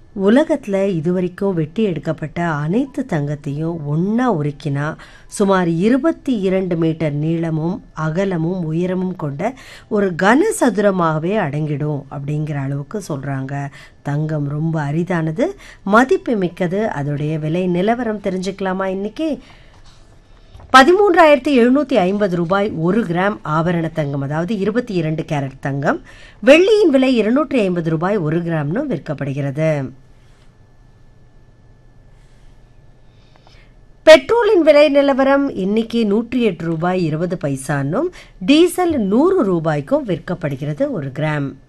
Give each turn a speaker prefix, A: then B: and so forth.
A: உலகத்தில் இதுவரைக்கும் வெட்டி எடுக்கப்பட்ட அனைத்து தங்கத்தையும் ஒன்றா உருக்கினா சுமார் இருபத்தி இரண்டு மீட்டர் நீளமும் அகலமும் உயரமும் கொண்ட ஒரு கனசதுரமாகவே அடங்கிடும் அப்படிங்கிற அளவுக்கு சொல்கிறாங்க தங்கம் ரொம்ப அரிதானது மதிப்பு மிக்கது அதோடைய விலை நிலவரம் தெரிஞ்சுக்கலாமா இன்னைக்கு பதிமூன்றாயிரத்தி எழுநூற்றி ஐம்பது ரூபாய் ஒரு கிராம் ஆபரண தங்கம் அதாவது இருபத்தி இரண்டு கேரட் தங்கம் வெள்ளியின் விலை இருநூற்றி ஐம்பது ரூபாய் ஒரு கிராம்னு விற்கப்படுகிறது பெட்ரோலின் விலை நிலவரம் இன்னைக்கு நூற்றி எட்டு ரூபாய் இருபது பைசான்னும் டீசல் நூறு ரூபாய்க்கும் விற்கப்படுகிறது ஒரு கிராம்